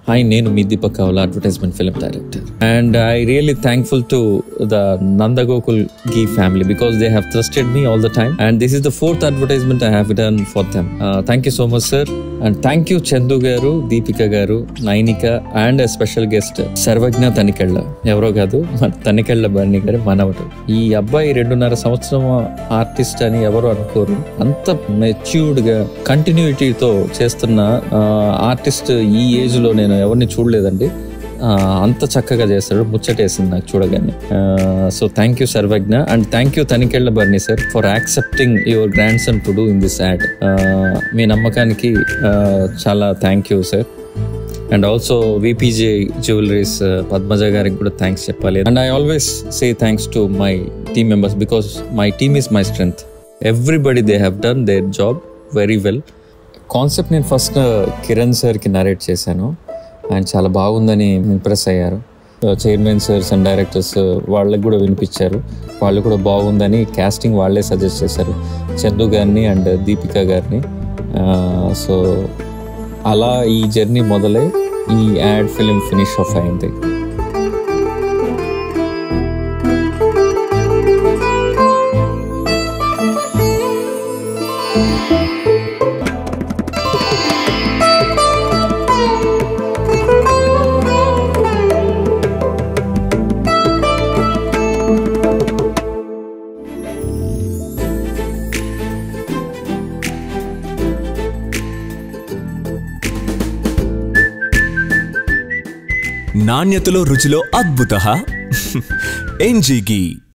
hi నేను మీ Deepak Kavala advertisement film director and I really thankful to the Nandagokul ghee family because they have trusted me all the time and this is the fourth advertisement I have done for them thank you so much sir and thank you Chandu garu Deepika garu Nainika and special guest Sarvagna Tanikella ఎవరో కాదు మన తనికెళ్ళ బర్ణి గారు మనవడు ఈ అబ్బాయి రెండున్నర సంవత్సరం artist అని ఎవరు అనుకోరు అంత మెచ్యూర్డ్ గా కంటిన్యూటీతో చేస్తున్న ఆర్టిస్ట్ ఈ ఏజ్ లో నేను ఎవరిని చూడలేదండి ఆ, అంత చక్కగా చేస్తాడు ముచ్చటేసింది నాకు చూడగానే so thank you Sarvagna and thank you Tanikella Bharani sir for accepting your grandson to do in this ad మీ నమ్మకానికి ఆ, చాలా thank you sir and also VPJ jewelleries Padmaja గారికి కూడా థ్యాంక్స్ చెప్పాలి and I always say thanks to my team members because my team is my strength everybody they have done their job very well concept నేను first Kiran సార్కి narrate చేశాను ఆయన చాలా బాగుందని impress అయ్యారు చైర్మన్ సార్స్ అండ్ డైరెక్టర్స్ వాళ్ళకి కూడా వినిపించారు వాళ్ళు కూడా బాగుందని కాస్టింగ్ వాళ్ళే సజెస్ట్ చేశారు చందు గారిని అండ్ దీపిక గారిని సో అలా ఈ జర్నీ మొదలై ఈ యాడ్ ఫిలిం ఫినిష్ ఆఫ్ అయింది నాణ్యతలో రుచిలో అద్భుత ఎన్జీకి